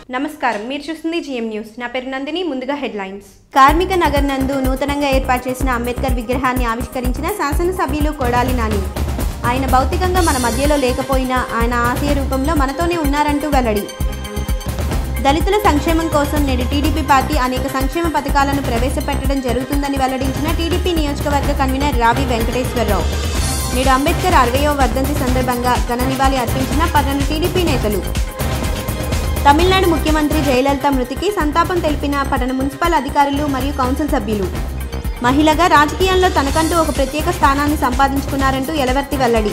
నమస్కారం మీరు చూస్తుంది జిఎం న్యూస్ నా పేరు నందిని ముందుగా హెడ్లైన్స్ కార్మిక నగర్ నందు నూతనంగా ఏర్పాటు చేసిన అంబేద్కర్ విగ్రహాన్ని ఆవిష్కరించిన శాసనసభ్యులు కొడాలి నాని ఆయన భౌతికంగా మన మధ్యలో లేకపోయినా ఆయన ఆశయ రూపంలో మనతోనే ఉన్నారంటూ వెల్లడి దళితుల సంక్షేమం కోసం నేడు టీడీపీ పార్టీ అనేక సంక్షేమ పథకాలను ప్రవేశపెట్టడం జరుగుతుందని వెల్లడించిన టీడీపీ నియోజకవర్గ కన్వీనర్ రావి వెంకటేశ్వరరావు నేడు అంబేద్కర్ అరవయో వర్ధంతి సందర్భంగా ఘన నివాళి అర్పించిన పన్నెండు టీడీపీ నేతలు తమిళనాడు ముఖ్యమంత్రి జయలలిత మృతికి సంతాపం తెలిపిన పట్టణ మున్సిపల్ అధికారులు మరియు కౌన్సిల్ సభ్యులు మహిళగా రాజకీయాల్లో తనకంటూ ఒక ప్రత్యేక స్థానాన్ని సంపాదించుకున్నారంటూ ఎలవర్తి వెల్లడి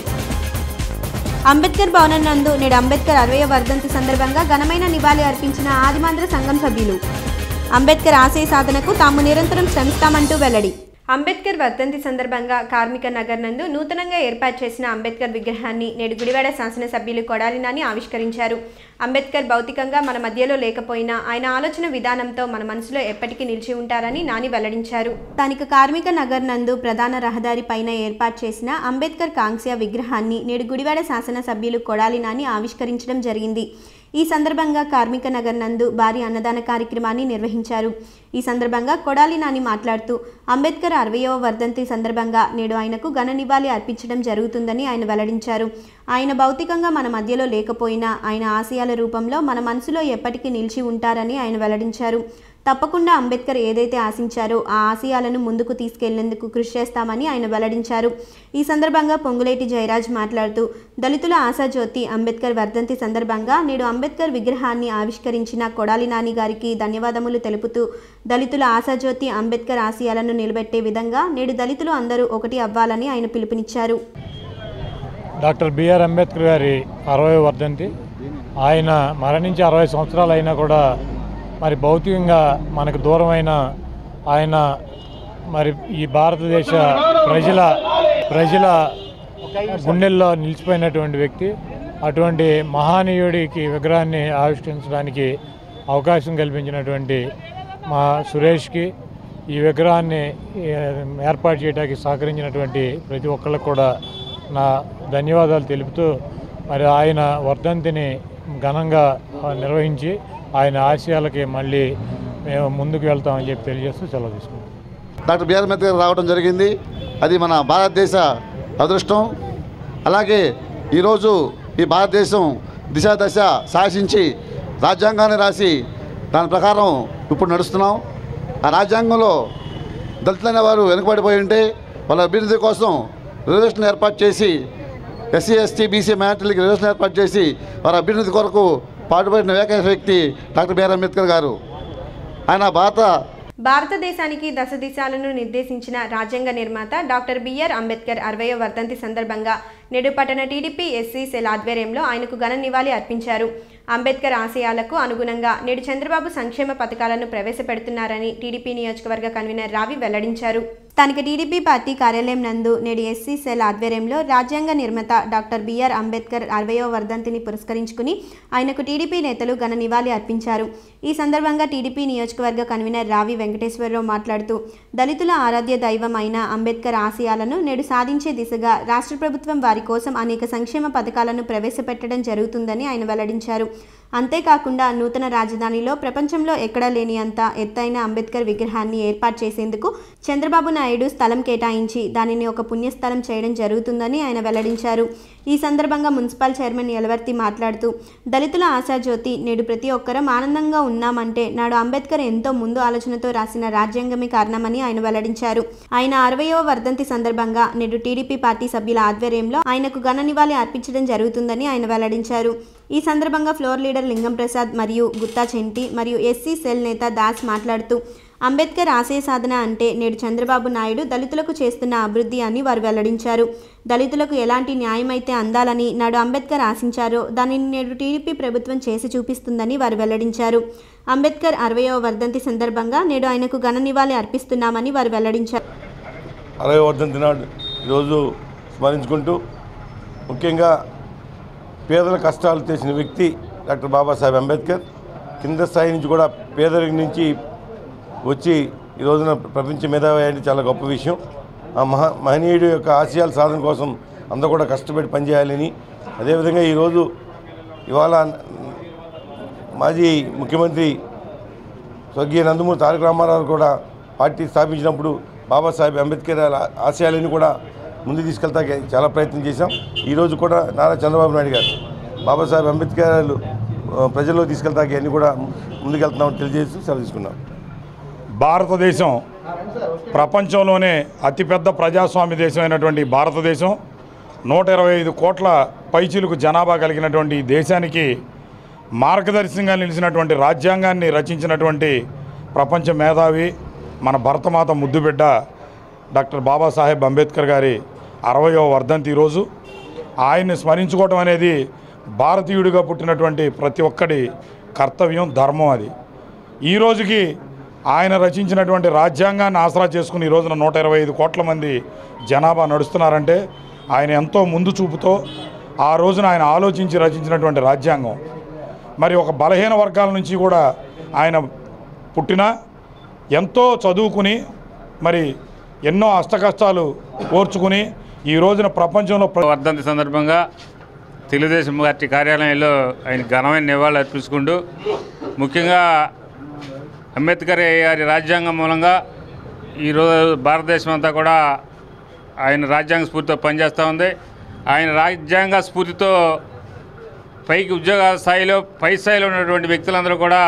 అంబేద్కర్ భవనం నందు నేడు అంబేద్కర్ అరవై వర్ధంతి సందర్భంగా ఘనమైన నివాళి అర్పించిన ఆదిమాంధ్ర సంఘం సభ్యులు అంబేద్కర్ ఆశయ సాధనకు తాము నిరంతరం శ్రమిస్తామంటూ వెల్లడి అంబేద్కర్ వర్ధంతి సందర్భంగా కార్మిక నగర్ నందు నూతనంగా ఏర్పాటు చేసిన అంబేద్కర్ విగ్రహాన్ని నేడు గుడివాడ శాసనసభ్యులు కొడాలి నాని ఆవిష్కరించారు అంబేద్కర్ భౌతికంగా మన మధ్యలో లేకపోయినా ఆయన ఆలోచన విధానంతో మన మనసులో ఎప్పటికీ నిలిచి ఉంటారని నాని వెల్లడించారు స్థానిక కార్మిక నగర్ నందు ప్రధాన రహదారి పైన ఏర్పాటు చేసిన అంబేద్కర్ కాంస్య విగ్రహాన్ని నేడు గుడివాడ శాసనసభ్యులు కొడాలి నాని ఆవిష్కరించడం జరిగింది ఈ సందర్భంగా కార్మిక నగర్ నందు భారీ అన్నదాన కార్యక్రమాన్ని నిర్వహించారు ఈ సందర్భంగా కొడాలి నాని మాట్లాడుతూ అంబేద్కర్ అరవయవ వర్ధంతి సందర్భంగా నేడు ఆయనకు ఘన నివాళి అర్పించడం జరుగుతుందని ఆయన వెల్లడించారు ఆయన భౌతికంగా మన మధ్యలో లేకపోయినా ఆయన ఆశయాల రూపంలో మన మనసులో ఎప్పటికీ నిలిచి ఉంటారని ఆయన వెల్లడించారు తప్పకుండా అంబేద్కర్ ఏదైతే ఆశించారో ఆ ఆశయాలను ముందుకు తీసుకెళ్లేందుకు కృషి చేస్తామని ఆయన వెల్లడించారు ఈ సందర్భంగా పొంగులేటి జయరాజ్ మాట్లాడుతూ దళితుల ఆశాజ్యోతి అంబేద్కర్ వర్ధంతి సందర్భంగా నేడు అంబేద్కర్ విగ్రహాన్ని ఆవిష్కరించిన కొడాలి నాని గారికి ధన్యవాదములు తెలుపుతూ దళితుల ఆశాజ్యోతి అంబేద్కర్ ఆశయాలను నిలబెట్టే విధంగా నేడు దళితులు అందరూ ఒకటి అవ్వాలని ఆయన పిలుపునిచ్చారు డాక్టర్ బిఆర్ అంబేద్కర్ గారి అరవై వర్ధంతి ఆయన మరణించి అరవై సంవత్సరాలు అయినా కూడా మరి భౌతికంగా మనకు దూరమైన ఆయన మరి ఈ భారతదేశ ప్రజల ప్రజల గుండెల్లో నిలిచిపోయినటువంటి వ్యక్తి అటువంటి మహానీయుడికి విగ్రహాన్ని ఆవిష్కరించడానికి అవకాశం కల్పించినటువంటి మా సురేష్కి ఈ విగ్రహాన్ని ఏ, ఏర్పాటు చేయడానికి సహకరించినటువంటి ప్రతి ఒక్కళ్ళకు కూడా నా ధన్యవాదాలు తెలుపుతూ మరి ఆయన వర్ధంతిని ఘనంగా ఆ, నిర్వహించి ఆయన ఆశయాలకి మళ్ళీ మేము ముందుకు వెళ్తామని చెప్పి తెలియజేస్తూ సెలవు తీసుకుంటాం డాక్టర్ బిఆర్ అంబేద్కర్ రావడం జరిగింది అది మన భారతదేశ అదృష్టం అలాగే ఈరోజు ఈ భారతదేశం దిశ దశ శాసించి రాజ్యాంగాన్ని రాసి దాని ప్రకారం ఇప్పుడు నడుస్తున్నాం ఆ రాజ్యాంగంలో దళితులైన వారు వెనుకబడిపోయి ఉంటే వాళ్ళ అభివృద్ధి కోసం రిజర్వేషన్ ఏర్పాటు చేసి ఎస్సీ ఎస్టీ బీసీ మైనార్టీలకి రిజర్వేషన్ ఏర్పాటు చేసి వారి అభ్యున్నతి కొరకు పాటుపడిన ఏకైక వ్యక్తి డాక్టర్ బిఆర్ అంబేద్కర్ గారు ఆయన భారత భారతదేశానికి దశ దిశాలను నిర్దేశించిన రాజ్యాంగ నిర్మాత డాక్టర్ బిఆర్ అంబేద్కర్ అరవయో వర్ధంతి సందర్భంగా నేడు పట్టణ టీడీపీ ఎస్సీ సెల్ ఆధ్వర్యంలో ఆయనకు ఘన నివాళి అర్పించారు అంబేద్కర్ ఆశయాలకు అనుగుణంగా నేడు చంద్రబాబు సంక్షేమ పథకాలను ప్రవేశపెడుతున్నారని టీడీపీ నియోజకవర్గ కన్వీనర్ రావి వెల్లడించారు స్థానిక టీడీపీ పార్టీ కార్యాలయం నందు నేడు ఎస్సీ సెల్ ఆధ్వర్యంలో రాజ్యాంగ నిర్మాత డాక్టర్ బిఆర్ అంబేద్కర్ అరవయో వర్ధంతిని పురస్కరించుకుని ఆయనకు టీడీపీ నేతలు ఘన నివాళి అర్పించారు ఈ సందర్భంగా టీడీపీ నియోజకవర్గ కన్వీనర్ రావి వెంకటేశ్వరరావు మాట్లాడుతూ దళితుల ఆరాధ్య దైవం అయిన అంబేద్కర్ ఆశయాలను నేడు సాధించే దిశగా రాష్ట్ర ప్రభుత్వం వారి కోసం అనేక సంక్షేమ పథకాలను ప్రవేశపెట్టడం జరుగుతుందని ఆయన వెల్లడించారు అంతేకాకుండా నూతన రాజధానిలో ప్రపంచంలో ఎక్కడా లేని అంత ఎత్తైన అంబేద్కర్ విగ్రహాన్ని ఏర్పాటు చేసేందుకు చంద్రబాబు నాయుడు స్థలం కేటాయించి దానిని ఒక పుణ్యస్థలం చేయడం జరుగుతుందని ఆయన వెల్లడించారు ఈ సందర్భంగా మున్సిపల్ చైర్మన్ యలవర్తి మాట్లాడుతూ దళితుల ఆశాజ్యోతి నేడు ప్రతి ఒక్కరం ఆనందంగా ఉన్నామంటే నాడు అంబేద్కర్ ఎంతో ముందు ఆలోచనతో రాసిన రాజ్యాంగమే కారణమని ఆయన వెల్లడించారు ఆయన అరవయవ వర్ధంతి సందర్భంగా నేడు టీడీపీ పార్టీ సభ్యుల ఆధ్వర్యంలో ఆయనకు ఘన నివాళి అర్పించడం జరుగుతుందని ఆయన వెల్లడించారు ఈ సందర్భంగా ఫ్లోర్ లీడర్ లింగం ప్రసాద్ మరియు గుత్తా చెంటి మరియు ఎస్సీ సెల్ నేత దాస్ మాట్లాడుతూ అంబేద్కర్ ఆశయ సాధన అంటే నేడు చంద్రబాబు నాయుడు దళితులకు చేస్తున్న అభివృద్ధి అని వారు వెల్లడించారు దళితులకు ఎలాంటి న్యాయం అయితే అందాలని నాడు అంబేద్కర్ ఆశించారో దానిని నేడు టీడీపీ ప్రభుత్వం చేసి చూపిస్తుందని వారు వెల్లడించారు అంబేద్కర్ అరవయవ వర్ధంతి సందర్భంగా నేడు ఆయనకు ఘన నివాళి అర్పిస్తున్నామని వారు వెల్లడించారు అరవై వర్ధంతి నాడు ఈరోజు స్మరించుకుంటూ ముఖ్యంగా పేదల కష్టాలు తెచ్చిన వ్యక్తి డాక్టర్ బాబాసాహెబ్ అంబేద్కర్ కింద స్థాయి నుంచి కూడా పేదరికం నుంచి వచ్చి ఈ రోజున ప్రపంచ మేధావి అంటే చాలా గొప్ప విషయం ఆ మహా మహనీయుడి యొక్క ఆశయాల సాధన కోసం అందరూ కూడా కష్టపడి పనిచేయాలని అదేవిధంగా ఈరోజు ఇవాళ మాజీ ముఖ్యమంత్రి స్వర్గీయ నందమూరి తారక రామారావు కూడా పార్టీ స్థాపించినప్పుడు బాబాసాహెబ్ అంబేద్కర్ ఆ- ఆశయాలను కూడా ముందుకు తీసుకెళ్తాకి చాలా ప్రయత్నం చేశాం ఈరోజు కూడా నారా చంద్రబాబు నాయుడు గారు బాబాసాహెబ్ అంబేద్కర్ ఆ, ప్రజల్లో తీసుకెళ్తాకి అన్ని కూడా ముందుకెళ్తున్నామని తెలియజేస్తూ సెలవు తీసుకున్నాం భారతదేశం ప్రపంచంలోనే అతిపెద్ద ప్రజాస్వామ్య దేశం అయినటువంటి భారతదేశం నూట ఇరవై ఐదు కోట్ల పైచిలుకు జనాభా కలిగినటువంటి ఈ దేశానికి మార్గదర్శకంగా నిలిచినటువంటి రాజ్యాంగాన్ని రచించినటువంటి ప్రపంచ మేధావి మన భరతమాత ముద్దుబిడ్డ డాక్టర్ బాబాసాహెబ్ అంబేద్కర్ గారి అరవయవ వర్ధంతి ఈరోజు ఆయన్ని స్మరించుకోవటం అనేది భారతీయుడిగా పుట్టినటువంటి ప్రతి ఒక్కడి కర్తవ్యం ధర్మం అది ఈ రోజుకి ఆయన రచించినటువంటి రాజ్యాంగాన్ని ఆసరా చేసుకుని ఈ రోజున నూట ఇరవై ఐదు కోట్ల మంది జనాభా నడుస్తున్నారంటే ఆయన ఎంతో ముందు చూపుతో ఆ రోజున ఆయన ఆలోచించి రచించినటువంటి రాజ్యాంగం మరి ఒక బలహీన వర్గాల నుంచి కూడా ఆయన పుట్టిన ఎంతో చదువుకుని మరి ఎన్నో అష్టకష్టాలు ఓర్చుకుని ఈ రోజున ప్రపంచంలో ప్ర- వర్ధంతి సందర్భంగా తెలుగుదేశం పార్టీ కార్యాలయంలో ఆయన ఘనమైన నివాళులు అర్పించుకుంటూ ముఖ్యంగా అంబేద్కర్ గారి రాజ్యాంగం మూలంగా ఈరోజు భారతదేశం అంతా కూడా ఆయన రాజ్యాంగ స్ఫూర్తితో పనిచేస్తూ ఉంది ఆయన రాజ్యాంగ స్ఫూర్తితో పైకి ఉద్యోగ స్థాయిలో పై స్థాయిలో ఉన్నటువంటి వ్యక్తులందరూ కూడా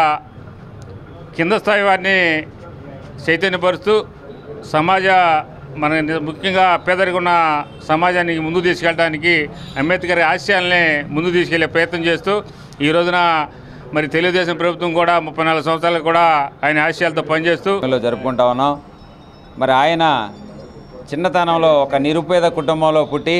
కింద స్థాయి వారిని చైతన్యపరుస్తూ సమాజ మన ముఖ్యంగా పేదరికం ఉన్న సమాజానికి ముందు తీసుకెళ్ళడానికి అంబేద్కర్ ఆశయాల్ని ముందు తీసుకెళ్లే ప్రయత్నం చేస్తూ ఈ రోజున మరి తెలుగుదేశం ప్రభుత్వం కూడా ముప్పై నాలుగు సంవత్సరాలు కూడా ఆయన ఆశయాలతో పనిచేస్తూ లో జరుపుకుంటా ఉన్నాం మరి ఆయన చిన్నతనంలో ఒక నిరుపేద కుటుంబంలో పుట్టి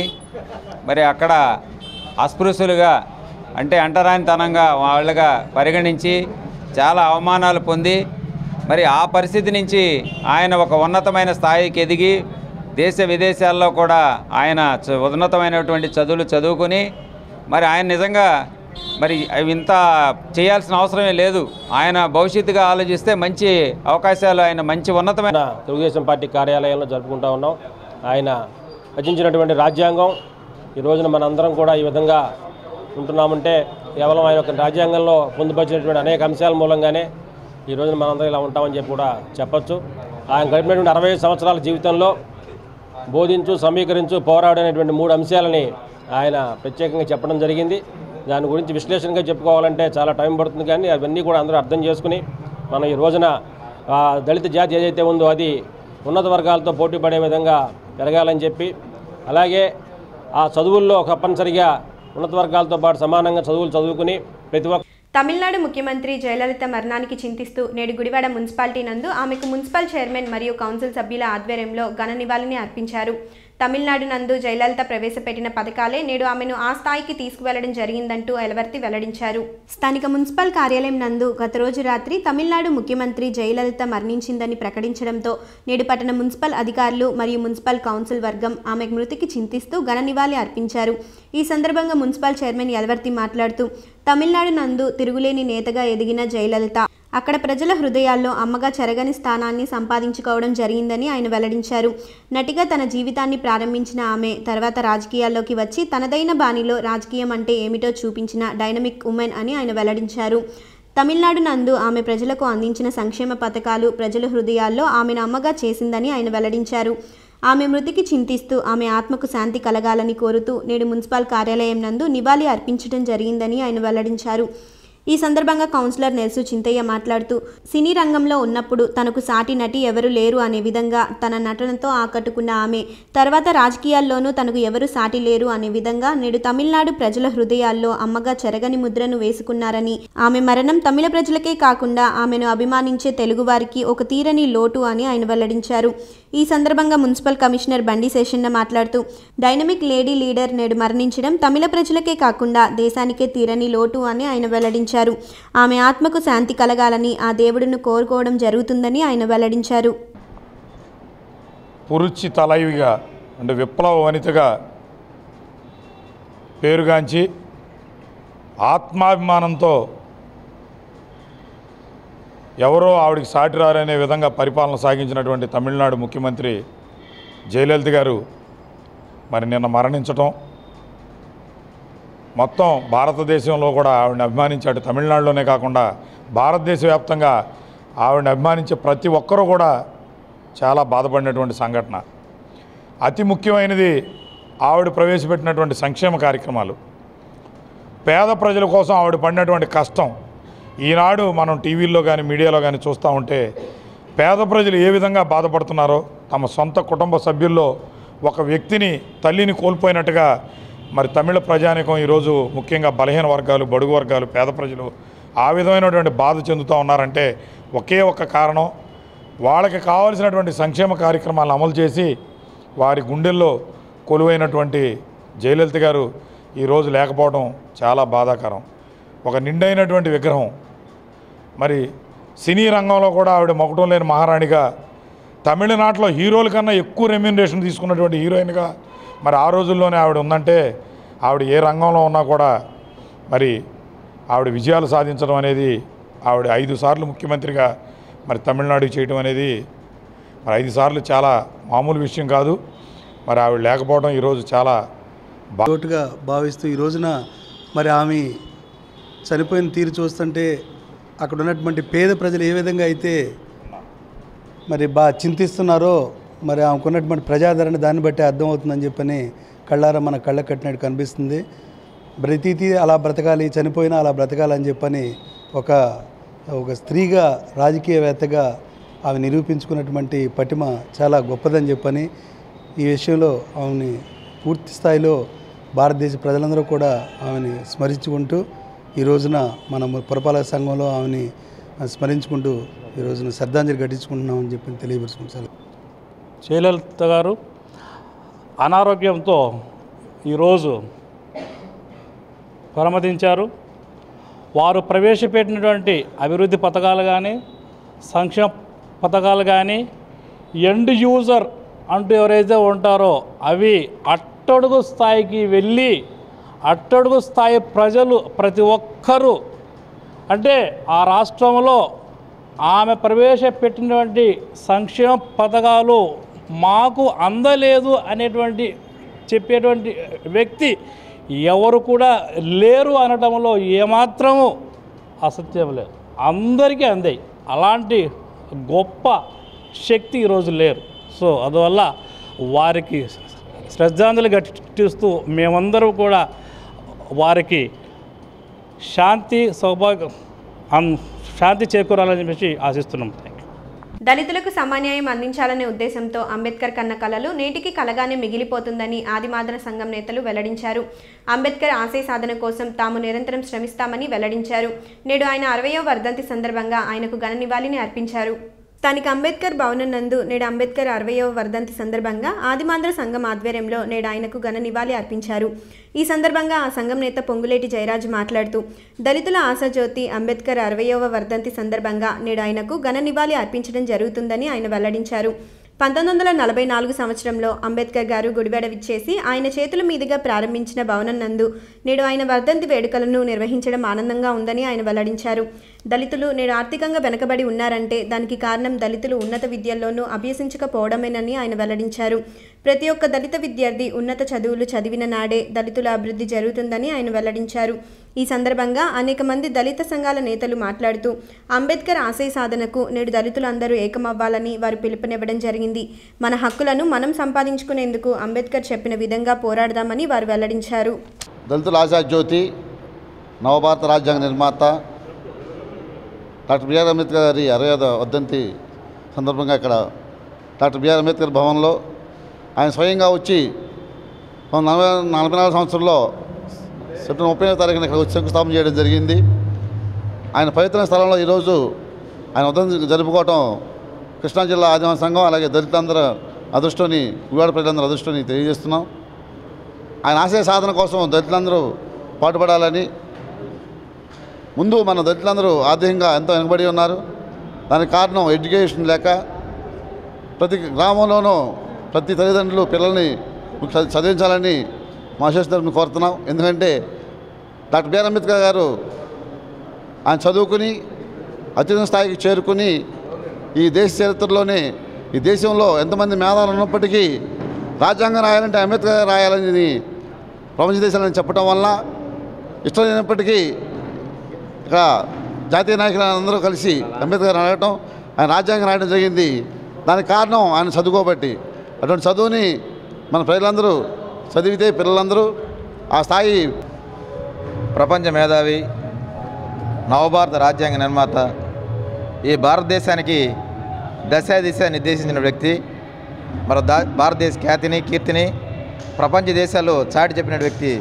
మరి అక్కడ అస్పృశ్యులుగా అంటే అంటరానితనంగా వాళ్ళుగా పరిగణించి చాలా అవమానాలు పొంది మరి ఆ పరిస్థితి నుంచి ఆయన ఒక ఉన్నతమైన స్థాయికి ఎదిగి దేశ విదేశాల్లో కూడా ఆయన చ- ఉన్నతమైనటువంటి చదువులు చదువుకుని మరి ఆయన నిజంగా మరి అవి ఇంత చేయాల్సిన అవసరమే లేదు ఆయన భవిష్యత్తుగా ఆలోచిస్తే మంచి అవకాశాలు ఆయన మంచి ఉన్నతమైన మన తెలుగుదేశం పార్టీ కార్యాలయంలో జరుపుకుంటా ఉన్నాం ఆయన రచించినటువంటి రాజ్యాంగం ఈ రోజున మనందరం కూడా ఈ విధంగా ఉంటున్నామంటే కేవలం ఆయన యొక్క రాజ్యాంగంలో పొందుపరిచినటువంటి అనేక అంశాల మూలంగానే ఈ రోజున మనందరం ఇలా ఉంటామని చెప్పి కూడా చెప్పొచ్చు ఆయన గడిపినటువంటి అరవై సంవత్సరాల జీవితంలో బోధించు సమీకరించు పోరాడనేటువంటి మూడు అంశాలని ఆయన ప్రత్యేకంగా చెప్పడం జరిగింది దాని గురించి విశ్లేషణగా చెప్పుకోవాలంటే చాలా టైం పడుతుంది కానీ అవన్నీ కూడా అందరూ అర్థం చేసుకుని మనం ఈ రోజున ఆ దళిత జాతి ఏదైతే ఉందో అది ఉన్నత వర్గాలతో పోటీ పడే విధంగా పెరగాలని చెప్పి అలాగే ఆ చదువుల్లో తప్పనిసరిగా ఉన్నత వర్గాలతో పాటు సమానంగా చదువులు చదువుకుని ప్రతి ఒక్క తమిళనాడు ముఖ్యమంత్రి జయలలిత మరణానికి చింతిస్తూ నేడు గుడివాడ మున్సిపాలిటీ నందు ఆమెకు మున్సిపల్ చైర్మన్ మరియు కౌన్సిల్ సభ్యుల ఆధ్వర్యంలో ఘన నివాళిని అర్పించారు తమిళనాడు నందు జయలలిత ప్రవేశపెట్టిన పథకాలే నేడు ఆమెను ఆ స్థాయికి తీసుకువెళ్లడం జరిగిందంటూ ఎలవర్తి వెల్లడించారు స్థానిక మున్సిపల్ కార్యాలయం నందు గత రోజు రాత్రి తమిళనాడు ముఖ్యమంత్రి జయలలిత మరణించిందని ప్రకటించడంతో నేడు పట్టణ మున్సిపల్ అధికారులు మరియు మున్సిపల్ కౌన్సిల్ వర్గం ఆమె మృతికి చింతిస్తూ ఘన నివాళి అర్పించారు ఈ సందర్భంగా మున్సిపల్ చైర్మన్ ఎలవర్తి మాట్లాడుతూ తమిళనాడు నందు తిరుగులేని నేతగా ఎదిగిన జయలలిత అక్కడ ప్రజల హృదయాల్లో అమ్మగా చెరగని స్థానాన్ని సంపాదించుకోవడం జరిగిందని ఆయన వెల్లడించారు నటిగా తన జీవితాన్ని ప్రారంభించిన ఆమె తర్వాత రాజకీయాల్లోకి వచ్చి తనదైన బాణిలో రాజకీయం అంటే ఏమిటో చూపించిన డైనమిక్ ఉమెన్ అని ఆయన వెల్లడించారు తమిళనాడు నందు ఆమె ప్రజలకు అందించిన సంక్షేమ పథకాలు ప్రజల హృదయాల్లో ఆమెను అమ్మగా చేసిందని ఆయన వెల్లడించారు ఆమె మృతికి చింతిస్తూ ఆమె ఆత్మకు శాంతి కలగాలని కోరుతూ నేడు మున్సిపల్ కార్యాలయం నందు నివాళి అర్పించడం జరిగిందని ఆయన వెల్లడించారు ఈ సందర్భంగా కౌన్సిలర్ నెర్సు చింతయ్య మాట్లాడుతూ సినీ రంగంలో ఉన్నప్పుడు తనకు సాటి నటి ఎవరు లేరు అనే విధంగా తన నటనతో ఆకట్టుకున్న ఆమె తర్వాత రాజకీయాల్లోనూ తనకు ఎవరు సాటి లేరు అనే విధంగా నేడు తమిళనాడు ప్రజల హృదయాల్లో అమ్మగా చెరగని ముద్రను వేసుకున్నారని ఆమె మరణం తమిళ ప్రజలకే కాకుండా ఆమెను అభిమానించే తెలుగువారికి ఒక తీరని లోటు అని ఆయన వెల్లడించారు ఈ సందర్భంగా మున్సిపల్ కమిషనర్ బండి శేషన్న మాట్లాడుతూ డైనమిక్ లేడీ లీడర్ నేడు మరణించడం తమిళ ప్రజలకే కాకుండా దేశానికే తీరని లోటు అని ఆయన వెల్లడించారు ఆమె ఆత్మకు శాంతి కలగాలని ఆ దేవుడిని కోరుకోవడం జరుగుతుందని ఆయన వెల్లడించారు పురుచి తలైవిగా అంటే విప్లవ వనితగా పేరుగాంచి ఆత్మాభిమానంతో ఎవరో ఆవిడికి సాటి రారనే విధంగా పరిపాలన సాగించినటువంటి తమిళనాడు ముఖ్యమంత్రి జయలలిత గారు మరి నిన్న మరణించటం మొత్తం భారతదేశంలో కూడా ఆవిడని అభిమానించాడు తమిళనాడులోనే కాకుండా భారతదేశ వ్యాప్తంగా ఆవిడని అభిమానించే ప్రతి ఒక్కరూ కూడా చాలా బాధపడినటువంటి సంఘటన అతి ముఖ్యమైనది ఆవిడ ప్రవేశపెట్టినటువంటి సంక్షేమ కార్యక్రమాలు పేద ప్రజల కోసం ఆవిడ పడినటువంటి కష్టం ఈనాడు మనం టీవీల్లో కానీ మీడియాలో కానీ చూస్తూ ఉంటే పేద ప్రజలు ఏ విధంగా బాధపడుతున్నారో తమ సొంత కుటుంబ సభ్యుల్లో ఒక వ్యక్తిని తల్లిని కోల్పోయినట్టుగా మరి తమిళ ప్రజానికం ఈరోజు ముఖ్యంగా బలహీన వర్గాలు బడుగు వర్గాలు పేద ప్రజలు ఆ విధమైనటువంటి బాధ చెందుతూ ఉన్నారంటే ఒకే ఒక కారణం వాళ్ళకి కావాల్సినటువంటి సంక్షేమ కార్యక్రమాలను అమలు చేసి వారి గుండెల్లో కొలువైనటువంటి జయలలిత గారు ఈరోజు లేకపోవడం చాలా బాధాకరం ఒక నిండైనటువంటి విగ్రహం మరి సినీ రంగంలో కూడా ఆవిడ మొగటం లేని మహారాణిగా తమిళనాడులో హీరోల కన్నా ఎక్కువ రెమ్యూనరేషన్ తీసుకున్నటువంటి హీరోయిన్గా మరి ఆ రోజుల్లోనే ఆవిడ ఉందంటే ఆవిడ ఏ రంగంలో ఉన్నా కూడా మరి ఆవిడ విజయాలు సాధించడం అనేది ఆవిడ ఐదు సార్లు ముఖ్యమంత్రిగా మరి తమిళనాడుకి చేయడం అనేది మరి ఐదు సార్లు చాలా మామూలు విషయం కాదు మరి ఆవిడ లేకపోవడం ఈరోజు చాలా బా లోటుగా భావిస్తూ ఈ రోజున మరి ఆమె చనిపోయిన తీరు చూస్తుంటే అక్కడ ఉన్నటువంటి పేద ప్రజలు ఏ విధంగా అయితే మరి బా చింతిస్తున్నారో మరి ఆమెకున్నటువంటి ప్రజాదరణ దాన్ని బట్టి అర్థమవుతుందని చెప్పని కళ్ళారా మన కళ్ళ కట్టినట్టు కనిపిస్తుంది బ్రతీతి అలా బ్రతకాలి చనిపోయినా అలా బ్రతకాలని చెప్పని ఒక ఒక స్త్రీగా రాజకీయవేత్తగా ఆమె నిరూపించుకున్నటువంటి పటిమ చాలా గొప్పదని చెప్పని ఈ విషయంలో ఆమెని పూర్తి స్థాయిలో భారతదేశ ప్రజలందరూ కూడా ఆమెని స్మరించుకుంటూ ఈ రోజున మన పురపాలక సంఘంలో ఆమెని స్మరించుకుంటూ ఈ రోజున శ్రద్ధాంజలి ఘటించుకుంటున్నామని చెప్పి తెలియపరుచుకుంటాను జయలలిత గారు అనారోగ్యంతో ఈరోజు ప్రమదించారు వారు ప్రవేశపెట్టినటువంటి అభివృద్ధి పథకాలు కానీ సంక్షేమ పథకాలు కానీ ఎండ్ యూజర్ అంటూ ఎవరైతే ఉంటారో అవి అట్టడుగు స్థాయికి వెళ్ళి అట్టడుగు స్థాయి ప్రజలు ప్రతి ఒక్కరూ అంటే ఆ రాష్ట్రంలో ఆమె ప్రవేశపెట్టినటువంటి సంక్షేమ పథకాలు మాకు అందలేదు అనేటువంటి చెప్పేటువంటి వ్యక్తి ఎవరు కూడా లేరు అనటంలో ఏమాత్రము అసత్యం లేదు అందరికీ అందాయి అలాంటి గొప్ప శక్తి ఈరోజు లేరు సో అందువల్ల వారికి శ్రద్ధాంజలి ఘటిస్తూ మేమందరం కూడా వారికి శాంతి సౌభాగ్యం అం- శాంతి చేకూరాలని చెప్పేసి ఆశిస్తున్నాం థ్యాంక్ యూ దళితులకు సమాన్యాయం అందించాలనే ఉద్దేశంతో అంబేద్కర్ కన్న కలలు నేటికి కలగానే మిగిలిపోతుందని ఆదిమాదన సంఘం నేతలు వెల్లడించారు అంబేద్కర్ ఆశయ సాధన కోసం తాము నిరంతరం శ్రమిస్తామని వెల్లడించారు నేడు ఆయన అరవయో వర్ధంతి సందర్భంగా ఆయనకు ఘన నివాళిని అర్పించారు స్థానిక అంబేద్కర్ భవనం నందు నేడు అంబేద్కర్ అరవయవ వర్ధంతి సందర్భంగా ఆదిమాంధ్ర సంఘం ఆధ్వర్యంలో నేడు ఆయనకు ఘన నివాళి అర్పించారు ఈ సందర్భంగా ఆ సంఘం నేత పొంగులేటి జయరాజు మాట్లాడుతూ దళితుల ఆశాజ్యోతి అంబేద్కర్ అరవయవ వర్ధంతి సందర్భంగా నేడు ఆయనకు ఘన నివాళి అర్పించడం జరుగుతుందని ఆయన వెల్లడించారు పంతొమ్మిది వందల నలభై నాలుగు సంవత్సరంలో అంబేద్కర్ గారు గుడివాడ విచ్చేసి ఆయన చేతుల మీదుగా ప్రారంభించిన భవనం నందు నేడు ఆయన వర్ధంతి వేడుకలను నిర్వహించడం ఆనందంగా ఉందని ఆయన వెల్లడించారు దళితులు నేడు ఆర్థికంగా వెనకబడి ఉన్నారంటే దానికి కారణం దళితులు ఉన్నత విద్యల్లోనూ అభ్యసించకపోవడమేనని ఆయన వెల్లడించారు ప్రతి ఒక్క దళిత విద్యార్థి ఉన్నత చదువులు చదివిన నాడే దళితుల అభివృద్ధి జరుగుతుందని ఆయన వెల్లడించారు ఈ సందర్భంగా అనేక మంది దళిత సంఘాల నేతలు మాట్లాడుతూ అంబేద్కర్ ఆశయ సాధనకు నేడు దళితులందరూ ఏకమవ్వాలని వారు పిలుపునివ్వడం జరిగింది మన హక్కులను మనం సంపాదించుకునేందుకు అంబేద్కర్ చెప్పిన విధంగా పోరాడదామని వారు వెల్లడించారు దళితుల ఆశాజ్యోతి నవభారత రాజ్యాంగ నిర్మాత డాక్టర్ బిఆర్ అంబేద్కర్ గారి అరవై వర్ధంతి సందర్భంగా ఇక్కడ డాక్టర్ బిఆర్ అంబేద్కర్ భవన్లో ఆయన స్వయంగా వచ్చి నలభై నలభై నాలుగు సంవత్సరంలో సెప్టెంబర్ ముప్పై తారీఖున ఇక్కడ వచ్చి శంకుస్థాపన చేయడం జరిగింది ఆయన పవిత్ర స్థలంలో ఈరోజు ఆయన వర్ధంతి జరుపుకోవటం కృష్ణా జిల్లా ఆదివాసీ సంఘం అలాగే దళితులందరూ అదృష్టాన్ని గుడివాడ ప్రజలందరూ అదృష్టాన్ని తెలియజేస్తున్నాం ఆయన ఆశయ సాధన కోసం దళితులందరూ పాటుపడాలని ముందు మన దళితులందరూ ఆర్థికంగా ఎంతో వెనుకబడి ఉన్నారు దానికి కారణం ఎడ్యుకేషన్ లేక ప్రతి గ్రామంలోనూ ప్రతి తల్లిదండ్రులు పిల్లల్ని చ- చదివించాలని మా తరఫున కోరుతున్నాం ఎందుకంటే డాక్టర్ బిఆర్ అంబేద్కర్ గారు ఆయన చదువుకుని అత్యున్నత స్థాయికి చేరుకుని ఈ దేశ చరిత్రలోనే ఈ దేశంలో ఎంతమంది మేధావులు ఉన్నప్పటికీ రాజ్యాంగం రాయాలంటే అంబేద్కర్ గారు రాయాలని ప్రపంచ దేశాలని చెప్పడం వల్ల ఇష్టం లేనప్పటికీ ఇక జాతీయ నాయకులు అందరూ కలిసి అంబేద్కర్ అడగటం ఆయన రాజ్యాంగం రాయడం జరిగింది దానికి కారణం ఆయన చదువుకోబట్టి అటువంటి చదువుని మన ప్రజలందరూ చదివితే పిల్లలందరూ ఆ స్థాయి ప్రపంచ మేధావి నవభారత రాజ్యాంగ నిర్మాత ఈ భారతదేశానికి దశ దిశ నిర్దేశించిన వ్యక్తి మరి దా భారతదేశ ఖ్యాతిని కీర్తిని ప్రపంచ దేశాల్లో చాటి చెప్పిన వ్యక్తి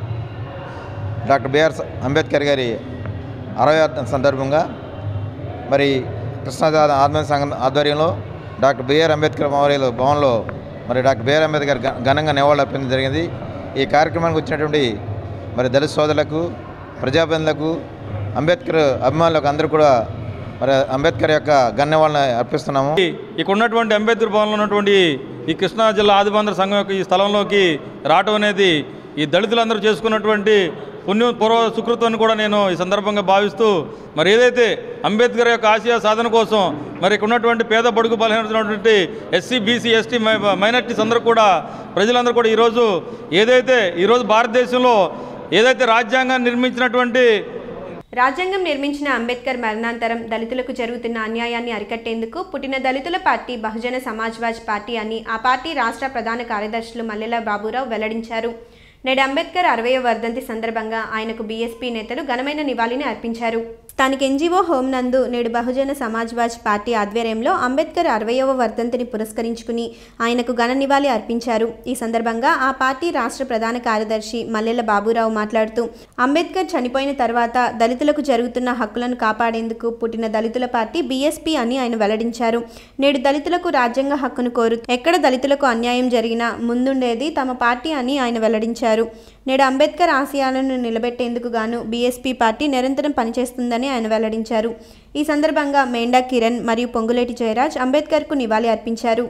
డాక్టర్ బిఆర్ అంబేద్కర్ గారి అరవై సందర్భంగా మరి కృష్ణాజాద ఆత్మ సంఘం ఆధ్వర్యంలో డాక్టర్ బిఆర్ అంబేద్కర్ మెమోరియల్ భవన్లో మరి డాక్టర్ బిఆర్ అంబేద్కర్ ఘ- ఘనంగా నివాళులు అర్పించడం జరిగింది ఈ కార్యక్రమానికి వచ్చినటువంటి మరి దళిత సోదరులకు ప్రజాప్రతినిధులకు అంబేద్కర్ అభిమానులకు అందరూ కూడా మరి అంబేద్కర్ యొక్క గణ్యవాళ్ళని అర్పిస్తున్నాము ఇక్కడ ఉన్నటువంటి అంబేద్కర్ భవన్లో ఉన్నటువంటి ఈ కృష్ణా జిల్లా ఆదిబందర సంఘం యొక్క ఈ స్థలంలోకి రావటం అనేది ఈ దళితులందరూ చేసుకున్నటువంటి పుణ్యం పూర్వ సుకృతాన్ని కూడా నేను ఈ సందర్భంగా భావిస్తూ మరి ఏదైతే అంబేద్కర్ యొక్క ఆశయ సాధన కోసం మరి ఇక్కడ ఉన్నటువంటి పేద బడుగు బలహీనటువంటి ఎస్సీ బీసీ ఎస్టీ మైనార్టీస్ అందరూ కూడా ప్రజలందరూ కూడా ఈరోజు ఏదైతే ఈరోజు భారతదేశంలో ఏదైతే రాజ్యాంగాన్ని నిర్మించినటువంటి రాజ్యాంగం నిర్మించిన అంబేద్కర్ మరణాంతరం దళితులకు జరుగుతున్న అన్యాయాన్ని అరికట్టేందుకు పుట్టిన దళితుల పార్టీ బహుజన సమాజ్వాజ్ పార్టీ అని ఆ పార్టీ రాష్ట్ర ప్రధాన కార్యదర్శులు మల్లెల బాబురావు వెల్లడించారు నేడు అంబేద్కర్ అరవయో వర్ధంతి సందర్భంగా ఆయనకు బీఎస్పీ నేతలు ఘనమైన నివాళిని అర్పించారు స్థానిక ఎన్జీఓ హోం నందు నేడు బహుజన సమాజ్వాజ్ పార్టీ ఆధ్వర్యంలో అంబేద్కర్ అరవయవ వర్ధంతిని పురస్కరించుకుని ఆయనకు ఘన నివాళి అర్పించారు ఈ సందర్భంగా ఆ పార్టీ రాష్ట్ర ప్రధాన కార్యదర్శి మల్లెల బాబురావు మాట్లాడుతూ అంబేద్కర్ చనిపోయిన తర్వాత దళితులకు జరుగుతున్న హక్కులను కాపాడేందుకు పుట్టిన దళితుల పార్టీ బీఎస్పీ అని ఆయన వెల్లడించారు నేడు దళితులకు రాజ్యాంగ హక్కును కోరు ఎక్కడ దళితులకు అన్యాయం జరిగినా ముందుండేది తమ పార్టీ అని ఆయన వెల్లడించారు నేడు అంబేద్కర్ ఆశయాలను నిలబెట్టేందుకు గాను బీఎస్పీ పార్టీ నిరంతరం పనిచేస్తుందని ఆయన వెల్లడించారు ఈ సందర్భంగా మేండా కిరణ్ మరియు పొంగులేటి జయరాజ్ అంబేద్కర్కు నివాళి అర్పించారు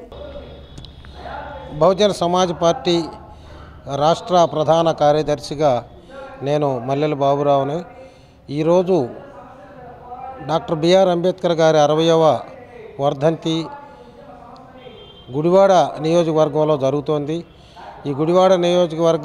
బహుజన సమాజ్ పార్టీ రాష్ట్ర ప్రధాన కార్యదర్శిగా నేను మల్లెల బాబురావుని ఈరోజు డాక్టర్ బిఆర్ అంబేద్కర్ గారి అరవయవ వర్ధంతి గుడివాడ నియోజకవర్గంలో జరుగుతోంది ఈ గుడివాడ నియోజకవర్గ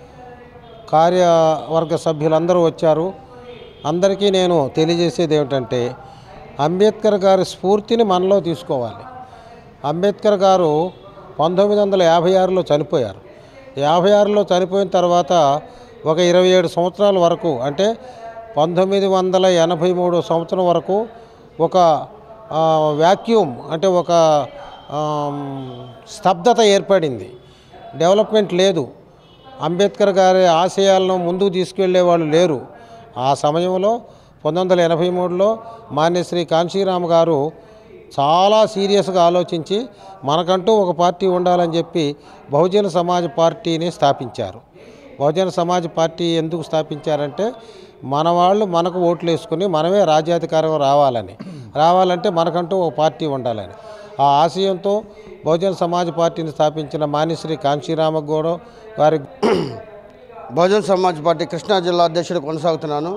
కార్యవర్గ సభ్యులందరూ వచ్చారు అందరికీ నేను తెలియజేసేది ఏమిటంటే అంబేద్కర్ గారి స్ఫూర్తిని మనలో తీసుకోవాలి అంబేద్కర్ గారు పంతొమ్మిది వందల యాభై ఆరులో చనిపోయారు యాభై ఆరులో చనిపోయిన తర్వాత ఒక ఇరవై ఏడు సంవత్సరాల వరకు అంటే పంతొమ్మిది వందల ఎనభై మూడు సంవత్సరం వరకు ఒక ఆ, వ్యాక్యూమ్ అంటే ఒక ఆమ్, స్తబ్దత ఏర్పడింది డెవలప్మెంట్ లేదు అంబేద్కర్ గారి ఆశయాలను ముందుకు తీసుకెళ్లే వాళ్ళు లేరు ఆ సమయంలో పంతొమ్మిది వందల ఎనభై మూడులో మాన్యశ్రీ కాంశీరామ్ గారు చాలా సీరియస్గా ఆలోచించి మనకంటూ ఒక పార్టీ ఉండాలని చెప్పి బహుజన సమాజ్ పార్టీని స్థాపించారు బహుజన సమాజ్ పార్టీ ఎందుకు స్థాపించారంటే మన వాళ్ళు మనకు ఓట్లు వేసుకుని మనమే రాజ్యాధికారం రావాలని రావాలంటే మనకంటూ ఒక పార్టీ ఉండాలని ఆ ఆశయంతో బహుజన సమాజ్ పార్టీని స్థాపించిన మానిశ్రీ కాంశీరామగౌడ వారి బహుజన్ సమాజ్ పార్టీ కృష్ణా జిల్లా అధ్యక్షుడు కొనసాగుతున్నాను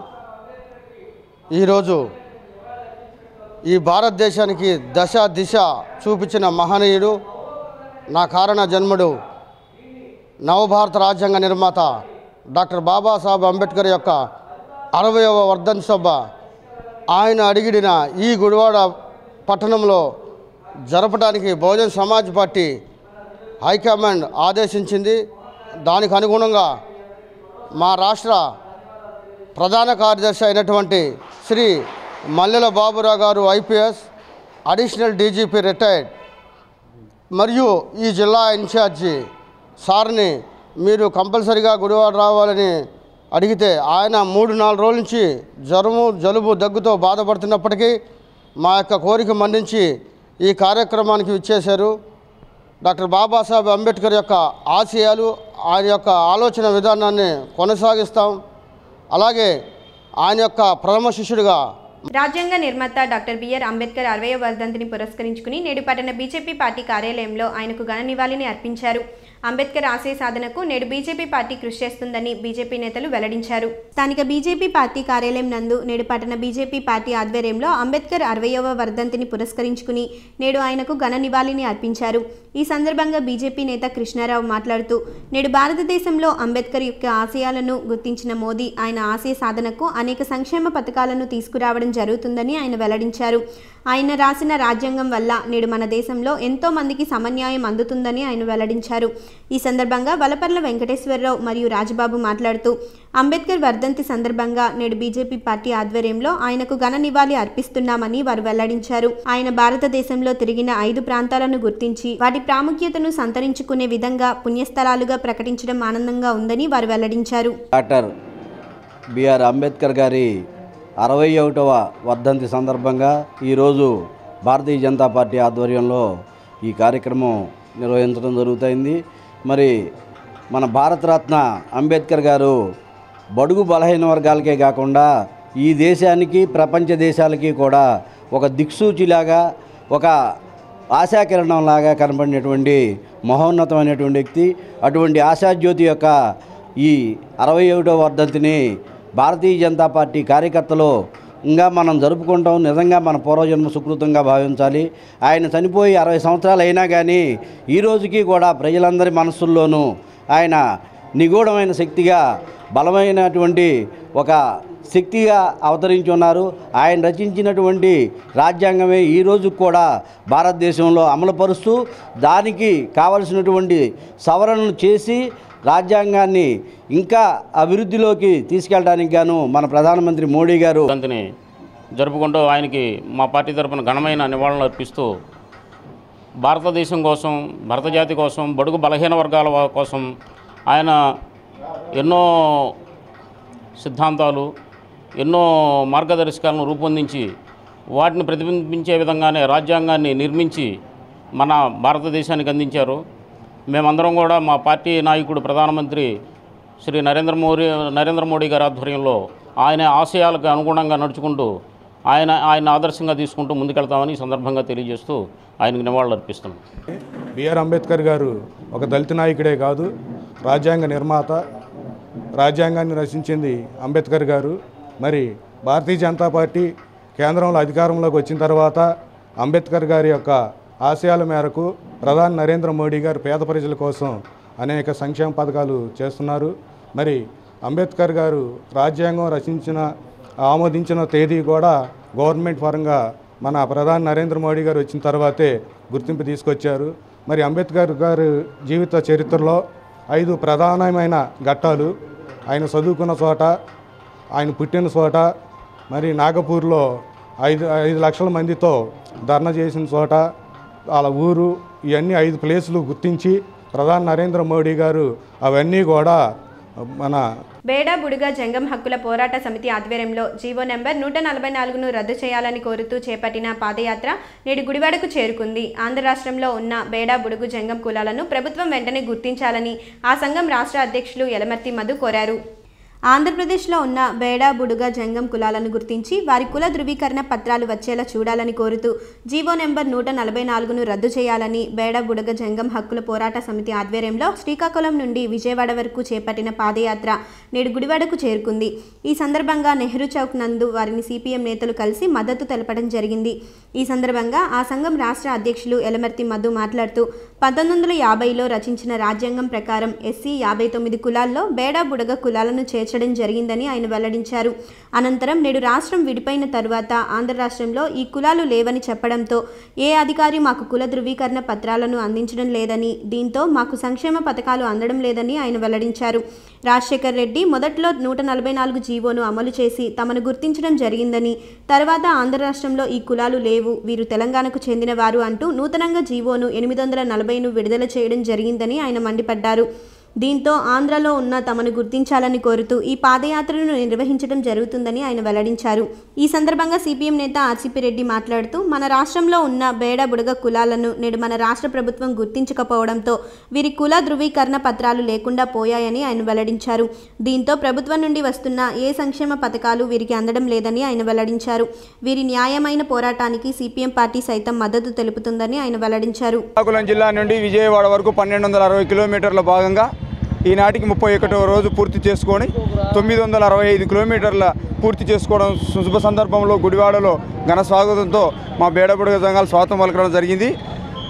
ఈరోజు ఈ భారతదేశానికి దశ దిశ చూపించిన మహనీయుడు నా కారణ జన్ముడు నవభారత రాజ్యాంగ నిర్మాత డాక్టర్ బాబాసాహెబ్ అంబేద్కర్ యొక్క అరవయవ వర్ధన్ సభ ఆయన అడిగిడిన ఈ గుడివాడ పట్టణంలో జరపడానికి బహుజన్ సమాజ్ పార్టీ హైకమాండ్ ఆదేశించింది దానికి అనుగుణంగా మా రాష్ట్ర ప్రధాన కార్యదర్శి అయినటువంటి శ్రీ మల్లెల బాబురావు గారు ఐపీఎస్ అడిషనల్ డీజీపీ రిటైర్డ్ మరియు ఈ జిల్లా ఇన్ఛార్జి సార్ని మీరు కంపల్సరిగా గుడివాడ రావాలని అడిగితే ఆయన మూడు నాలుగు రోజుల నుంచి జ్వరము జలుబు దగ్గుతో బాధపడుతున్నప్పటికీ మా యొక్క కోరిక మన్నించి ఈ కార్యక్రమానికి విచ్చేశారు డాక్టర్ బాబాసాహెబ్ అంబేద్కర్ యొక్క ఆశయాలు ఆయన యొక్క ఆలోచన విధానాన్ని కొనసాగిస్తాం అలాగే ఆయన యొక్క ప్రథమ శిష్యుడిగా రాజ్యాంగ నిర్మాత డాక్టర్ బిఆర్ అంబేద్కర్ అరవై వర్ధంతిని పురస్కరించుకుని నేడు పట్టణ బీజేపీ పార్టీ కార్యాలయంలో ఆయనకు ఘన నివాళిని అర్పించారు అంబేద్కర్ ఆశయ సాధనకు నేడు బీజేపీ పార్టీ కృషి చేస్తుందని బీజేపీ నేతలు వెల్లడించారు స్థానిక బీజేపీ పార్టీ కార్యాలయం నందు నేడు పట్టణ బీజేపీ పార్టీ ఆధ్వర్యంలో అంబేద్కర్ అరవయవ వర్ధంతిని పురస్కరించుకుని నేడు ఆయనకు ఘన నివాళిని అర్పించారు ఈ సందర్భంగా బీజేపీ నేత కృష్ణారావు మాట్లాడుతూ నేడు భారతదేశంలో అంబేద్కర్ యొక్క ఆశయాలను గుర్తించిన మోదీ ఆయన ఆశయ సాధనకు అనేక సంక్షేమ పథకాలను తీసుకురావడం జరుగుతుందని ఆయన వెల్లడించారు ఆయన రాసిన రాజ్యాంగం వల్ల నేడు మన దేశంలో ఎంతో మందికి సమన్యాయం అందుతుందని ఆయన వెల్లడించారు ఈ సందర్భంగా వలపర్ల వెంకటేశ్వరరావు మరియు రాజబాబు మాట్లాడుతూ అంబేద్కర్ వర్ధంతి సందర్భంగా నేడు బీజేపీ పార్టీ ఆధ్వర్యంలో ఆయనకు ఘన నివాళి అర్పిస్తున్నామని వారు వెల్లడించారు ఆయన భారతదేశంలో తిరిగిన ఐదు ప్రాంతాలను గుర్తించి వాటి ప్రాముఖ్యతను సంతరించుకునే విధంగా పుణ్యస్థలాలుగా ప్రకటించడం ఆనందంగా ఉందని వారు వెల్లడించారు డాక్టర్ బిఆర్ అంబేద్కర్ గారి అరవై ఒకటవ వర్ధంతి సందర్భంగా ఈరోజు భారతీయ జనతా పార్టీ ఆధ్వర్యంలో ఈ కార్యక్రమం నిర్వహించడం జరుగుతుంది మరి మన భారతరత్న అంబేద్కర్ గారు బడుగు బలహీన వర్గాలకే కాకుండా ఈ దేశానికి ప్రపంచ దేశాలకి కూడా ఒక దిక్సూచిలాగా ఒక ఆశాకిరణంలాగా కనబడినటువంటి మహోన్నతమైనటువంటి వ్యక్తి అటువంటి ఆశాజ్యోతి యొక్క ఈ అరవై ఒకటో వర్ధంతిని భారతీయ జనతా పార్టీ కార్యకర్తలు ఇంకా మనం జరుపుకుంటాం నిజంగా మన పూర్వజన్మ సుకృతంగా భావించాలి ఆయన చనిపోయి అరవై సంవత్సరాలు అయినా కానీ ఈ రోజుకి కూడా ప్రజలందరి మనస్సుల్లోనూ ఆయన నిగూఢమైన శక్తిగా బలమైనటువంటి ఒక శక్తిగా అవతరించి ఉన్నారు ఆయన రచించినటువంటి రాజ్యాంగమే ఈ రోజు కూడా భారతదేశంలో అమలుపరుస్తూ దానికి కావలసినటువంటి సవరణలు చేసి రాజ్యాంగాన్ని ఇంకా అభివృద్ధిలోకి తీసుకెళ్ళడానికి గాను మన ప్రధానమంత్రి మోడీ గారు వర్ధంతిని జరుపుకుంటూ ఆయనకి మా పార్టీ తరపున ఘనమైన నివాళులు అర్పిస్తూ భారతదేశం కోసం భరత జాతి కోసం బడుగు బలహీన వర్గాల వా- కోసం ఆయన ఎన్నో సిద్ధాంతాలు ఎన్నో మార్గదర్శకాలను రూపొందించి వాటిని ప్రతిబింబించే విధంగానే రాజ్యాంగాన్ని నిర్మించి మన భారతదేశానికి అందించారు మేమందరం కూడా మా పార్టీ నాయకుడు ప్రధానమంత్రి శ్రీ నరేంద్ర మోడీ నరేంద్ర మోడీ గారి ఆధ్వర్యంలో ఆయన ఆశయాలకు అనుగుణంగా నడుచుకుంటూ ఆయన ఆయన ఆదర్శంగా తీసుకుంటూ ముందుకెళ్తామని ఈ సందర్భంగా తెలియజేస్తూ ఆయనకు నివాళులు అర్పిస్తున్నాం బిఆర్ అంబేద్కర్ గారు ఒక దళిత నాయకుడే కాదు రాజ్యాంగ నిర్మాత రాజ్యాంగాన్ని రచించింది అంబేద్కర్ గారు మరి భారతీయ జనతా పార్టీ కేంద్రంలో అధికారంలోకి వచ్చిన తర్వాత అంబేద్కర్ గారి యొక్క ఆశయాల మేరకు ప్రధాని నరేంద్ర మోడీ గారు పేద ప్రజల కోసం అనేక సంక్షేమ పథకాలు చేస్తున్నారు మరి అంబేద్కర్ గారు రాజ్యాంగం రచించిన ఆమోదించిన తేదీ కూడా గవర్నమెంట్ పరంగా మన ప్రధాని నరేంద్ర మోడీ గారు వచ్చిన తర్వాతే గుర్తింపు తీసుకొచ్చారు మరి అంబేద్కర్ గారు జీవిత చరిత్రలో ఐదు ప్రధానమైన ఘట్టాలు ఆయన చదువుకున్న చోట ఆయన పుట్టిన చోట మరి నాగపూర్లో ఐదు ఐదు లక్షల మందితో ధర్నా చేసిన చోట వాళ్ళ ఊరు ఇవన్నీ ఐదు ప్లేసులు గుర్తించి ప్రధాని నరేంద్ర మోడీ గారు అవన్నీ కూడా మన బేడా బుడుగ జంగం హక్కుల పోరాట సమితి ఆధ్వర్యంలో జీవో నెంబర్ నూట నలభై నాలుగును రద్దు చేయాలని కోరుతూ చేపట్టిన పాదయాత్ర నేడు గుడివాడకు చేరుకుంది ఆంధ్ర రాష్ట్రంలో ఉన్న బేడా బుడుగు జంగం కులాలను ప్రభుత్వం వెంటనే గుర్తించాలని ఆ సంఘం రాష్ట్ర అధ్యక్షులు యలమర్తి మధు కోరారు ఆంధ్రప్రదేశ్లో ఉన్న బేడా బుడుగ జంగం కులాలను గుర్తించి వారి కుల ధృవీకరణ పత్రాలు వచ్చేలా చూడాలని కోరుతూ జీవో నెంబర్ నూట నలభై నాలుగును రద్దు చేయాలని బేడా బుడుగ జంగం హక్కుల పోరాట సమితి ఆధ్వర్యంలో శ్రీకాకుళం నుండి విజయవాడ వరకు చేపట్టిన పాదయాత్ర నేడు గుడివాడకు చేరుకుంది ఈ సందర్భంగా నెహ్రూ చౌక్ నందు వారిని సిపిఎం నేతలు కలిసి మద్దతు తెలపడం జరిగింది ఈ సందర్భంగా ఆ సంఘం రాష్ట్ర అధ్యక్షులు ఎలమర్తి మధు మాట్లాడుతూ పంతొమ్మిది వందల యాభైలో రచించిన రాజ్యాంగం ప్రకారం ఎస్సీ యాభై తొమ్మిది కులాల్లో బేడా బుడగ కులాలను చేర్చడం జరిగిందని ఆయన వెల్లడించారు అనంతరం నేడు రాష్ట్రం విడిపోయిన తరువాత ఆంధ్ర రాష్ట్రంలో ఈ కులాలు లేవని చెప్పడంతో ఏ అధికారి మాకు కుల ధృవీకరణ పత్రాలను అందించడం లేదని దీంతో మాకు సంక్షేమ పథకాలు అందడం లేదని ఆయన వెల్లడించారు రాజశేఖర్ రెడ్డి మొదట్లో నూట నలభై నాలుగు జీవోను అమలు చేసి తమను గుర్తించడం జరిగిందని తర్వాత ఆంధ్ర రాష్ట్రంలో ఈ కులాలు లేవు వీరు తెలంగాణకు చెందినవారు అంటూ నూతనంగా జీవోను ఎనిమిది వందల నలభైను విడుదల చేయడం జరిగిందని ఆయన మండిపడ్డారు దీంతో ఆంధ్రలో ఉన్న తమను గుర్తించాలని కోరుతూ ఈ పాదయాత్రను నిర్వహించడం జరుగుతుందని ఆయన వెల్లడించారు ఈ సందర్భంగా సిపిఎం నేత ఆర్సిపి రెడ్డి మాట్లాడుతూ మన రాష్ట్రంలో ఉన్న బేడ బుడగ కులాలను నేడు మన రాష్ట్ర ప్రభుత్వం గుర్తించకపోవడంతో వీరి కుల ధృవీకరణ పత్రాలు లేకుండా పోయాయని ఆయన వెల్లడించారు దీంతో ప్రభుత్వం నుండి వస్తున్న ఏ సంక్షేమ పథకాలు వీరికి అందడం లేదని ఆయన వెల్లడించారు వీరి న్యాయమైన పోరాటానికి సిపిఎం పార్టీ సైతం మద్దతు తెలుపుతుందని ఆయన వెల్లడించారు శ్రీకాకుళం జిల్లా నుండి విజయవాడ వరకు పన్నెండు వందల అరవై కిలోమీటర్ల భాగంగా ఈనాటికి ముప్పై ఒకటవ రోజు పూర్తి చేసుకొని తొమ్మిది వందల అరవై ఐదు కిలోమీటర్ల పూర్తి చేసుకోవడం శుభ సందర్భంలో గుడివాడలో ఘన స్వాగతంతో మా బేడబుడగ సంఘాలు స్వాగతం పలకడం జరిగింది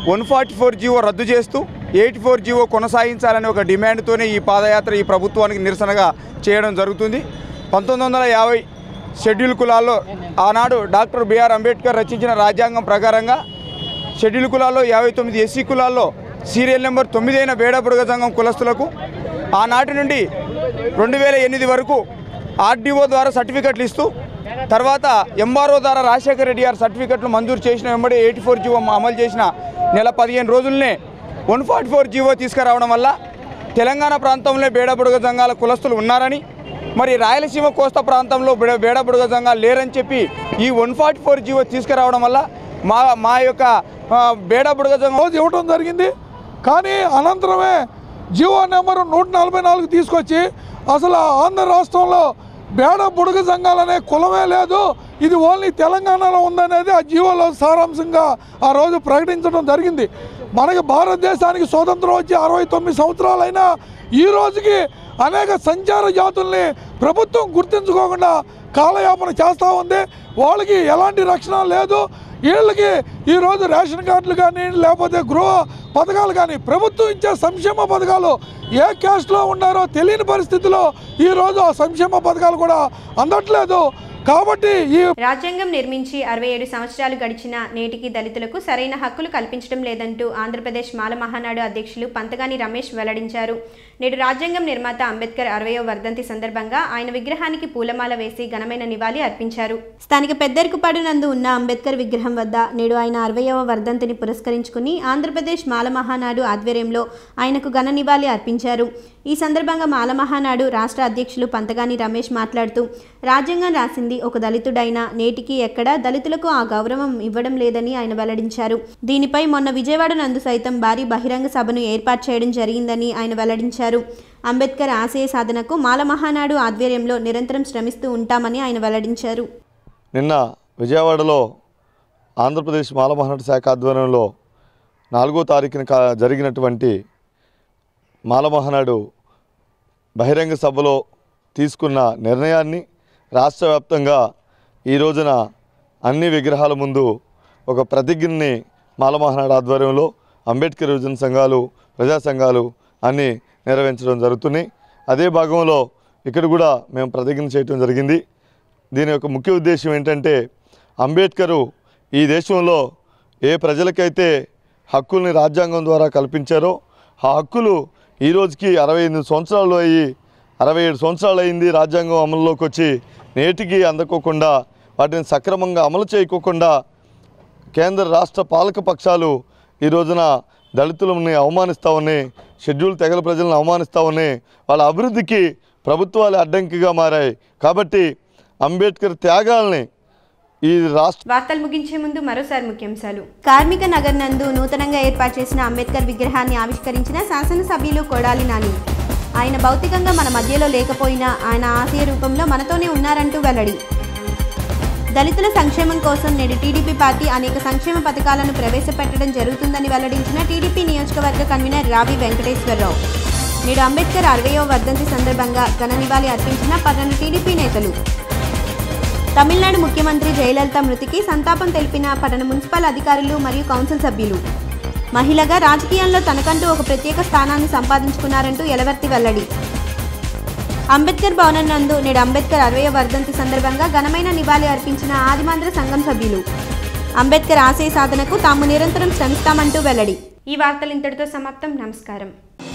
వన్ ఫార్టీ ఫోర్ జీవో రద్దు చేస్తూ ఎయిటీ ఫోర్ జీవో కొనసాగించాలనే ఒక డిమాండ్తోనే ఈ పాదయాత్ర ఈ ప్రభుత్వానికి నిరసనగా చేయడం జరుగుతుంది పంతొమ్మిది వందల యాభై షెడ్యూల్ కులాల్లో ఆనాడు డాక్టర్ బిఆర్ అంబేద్కర్ రచించిన రాజ్యాంగం ప్రకారంగా షెడ్యూల్ కులాల్లో యాభై తొమ్మిది ఎస్సీ కులాల్లో సీరియల్ నెంబర్ తొమ్మిదైన బేడబుడుగ సంఘం కులస్తులకు ఆనాటి నుండి రెండు వేల ఎనిమిది వరకు ఆర్డీఓ ద్వారా సర్టిఫికెట్లు ఇస్తూ తర్వాత ఎంఆర్ఓ ద్వారా రాజశేఖర రెడ్డి గారు సర్టిఫికెట్లు మంజూరు చేసిన వెంబడి ఎయిటీ ఫోర్ జీవో అమలు చేసిన నెల పదిహేను రోజులనే వన్ ఫార్టీ ఫోర్ జీవో తీసుకురావడం వల్ల తెలంగాణ ప్రాంతంలో బేడబుడుగ సంఘాల కులస్తులు ఉన్నారని మరి రాయలసీమ కోస్తా ప్రాంతంలో బేడ బేడబుడుగ సంఘాలు లేరని చెప్పి ఈ వన్ ఫార్టీ ఫోర్ జీవో తీసుకురావడం వల్ల మా మా యొక్క ఆ, బేడబుడుగ సంఘం ఇవ్వటం జరిగింది కానీ అనంతరమే జీవో నెంబరు నూట నలభై నాలుగు తీసుకొచ్చి అసలు ఆంధ్ర రాష్ట్రంలో బేడ బుడుగ సంఘాలనే కులమే లేదు ఇది ఓన్లీ తెలంగాణలో ఉందనేది ఆ జీవోలో సారాంశంగా ఆ రోజు ప్రకటించడం జరిగింది మనకి భారతదేశానికి స్వతంత్రం వచ్చి అరవై తొమ్మిది సంవత్సరాలైనా ఈ రోజుకి అనేక సంచార జాతుల్ని ప్రభుత్వం గుర్తించుకోకుండా కాలయాపన చేస్తూ ఉంది వాళ్ళకి ఎలాంటి రక్షణ లేదు వీళ్ళకి ఈరోజు రేషన్ కార్డులు కానీ లేకపోతే గృహ పథకాలు కానీ ప్రభుత్వం ఇచ్చే సంక్షేమ పథకాలు ఏ క్యాస్ట్లో ఉన్నారో తెలియని పరిస్థితిలో ఈరోజు ఆ సంక్షేమ పథకాలు కూడా అందట్లేదు కాబట్టి ఈ రాజ్యాంగం నిర్మించి అరవై ఏడు సంవత్సరాలు గడిచిన నేటికి దళితులకు సరైన హక్కులు కల్పించడం లేదంటూ ఆంధ్రప్రదేశ్ మాల మహానాడు అధ్యక్షులు పంతగాని రమేష్ వెల్లడించారు నేడు రాజ్యాంగం నిర్మాత అంబేద్కర్ అరవయో వర్ధంతి సందర్భంగా ఆయన విగ్రహానికి పూలమాల వేసి ఘనమైన నివాళి అర్పించారు స్థానిక పెద్దరికపాడు నందు ఉన్న అంబేద్కర్ విగ్రహం వద్ద నేడు ఆయన అరవయవ వర్ధంతిని పురస్కరించుకుని ఆంధ్రప్రదేశ్ మాల మహానాడు ఆధ్వర్యంలో ఆయనకు ఘన నివాళి అర్పించారు ఈ సందర్భంగా మాల మహానాడు రాష్ట్ర అధ్యక్షులు పంతగాని రమేష్ మాట్లాడుతూ రాజ్యాంగం రాసింది ఒక దళితుడైన నేటికి ఎక్కడా దళితులకు ఆ గౌరవం ఇవ్వడం లేదని ఆయన వెల్లడించారు దీనిపై మొన్న విజయవాడ నందు సైతం భారీ బహిరంగ సభను ఏర్పాటు చేయడం జరిగిందని ఆయన వెల్లడించారు అంబేద్కర్ ఆశయ సాధనకు మాల మహానాడు ఆధ్వర్యంలో నిరంతరం శ్రమిస్తూ ఉంటామని ఆయన వెల్లడించారు నిన్న విజయవాడలో ఆంధ్రప్రదేశ్ మాలమహానాడు శాఖ ఆధ్వర్యంలో నాలుగో తారీఖున కా- జరిగినటువంటి మాలమహానాడు బహిరంగ సభలో తీసుకున్న నిర్ణయాన్ని రాష్ట్ర వ్యాప్తంగా ఈ రోజున అన్ని విగ్రహాల ముందు ఒక ప్రతిజ్ఞని మాలమహానాడు ఆధ్వర్యంలో అంబేద్కర్ యువజన సంఘాలు ప్రజా సంఘాలు అన్నీ నిర్వహించడం జరుగుతున్నాయి అదే భాగంలో ఇక్కడ కూడా మేము ప్రతిజ్ఞ చేయడం జరిగింది దీని యొక్క ముఖ్య ఉద్దేశం ఏంటంటే అంబేద్కరు ఈ దేశంలో ఏ ప్రజలకైతే హక్కుల్ని రాజ్యాంగం ద్వారా కల్పించారో ఆ హక్కులు ఈ రోజుకి అరవై ఎనిమిది సంవత్సరాలు అయ్యి అరవై ఏడు సంవత్సరాలు అయింది రాజ్యాంగం అమలులోకి వచ్చి నేటికి అందకోకుండా వాటిని సక్రమంగా అమలు చేయకోకుండా కేంద్ర రాష్ట్ర పాలక పక్షాలు ఈ రోజున దళితులని అవమానిస్తూ ఉన్నాయి షెడ్యూల్ తెగల ప్రజలను అవమానిస్తూ ఉన్నాయి వాళ్ళ అభివృద్ధికి ప్రభుత్వాలు అడ్డంకిగా మారాయి కాబట్టి అంబేద్కర్ త్యాగాల్ని ఈ రాష్ట్ర వార్తలు ముగించే ముందు మరోసారి ముఖ్యాంశాలు కార్మిక నగర్ నందు నూతనంగా ఏర్పాటు చేసిన అంబేద్కర్ విగ్రహాన్ని ఆవిష్కరించిన శాసనసభ్యులు కొడాలి నాని ఆయన భౌతికంగా మన మధ్యలో లేకపోయినా ఆయన ఆశయ రూపంలో మనతోనే ఉన్నారంటూ వెల్లడి దళితుల సంక్షేమం కోసం నేడు టీడీపీ పార్టీ అనేక సంక్షేమ పథకాలను ప్రవేశపెట్టడం జరుగుతుందని వెల్లడించిన టీడీపీ నియోజకవర్గ కన్వీనర్ రావి వెంకటేశ్వరరావు నేడు అంబేద్కర్ అరవయో వర్ధంతి సందర్భంగా ఘన నివాళి అర్పించిన పన్నెండు టీడీపీ నేతలు తమిళనాడు ముఖ్యమంత్రి జయలలిత మృతికి సంతాపం తెలిపిన పట్టణ మున్సిపల్ అధికారులు మరియు కౌన్సిల్ సభ్యులు మహిళగా రాజకీయంలో తనకంటూ ఒక ప్రత్యేక స్థానాన్ని సంపాదించుకున్నారంటూ ఎలవర్తి వెల్లడి అంబేద్కర్ భవనం నందు నేడు అంబేద్కర్ అరవై వర్ధంతి సందర్భంగా ఘనమైన నివాళి అర్పించిన ఆదిమాంధ్ర సంఘం సభ్యులు అంబేద్కర్ ఆశయ సాధనకు తాము నిరంతరం శ్రమిస్తామంటూ వెల్లడి ఈ వార్తలు ఇంతటితో సమాప్తం నమస్కారం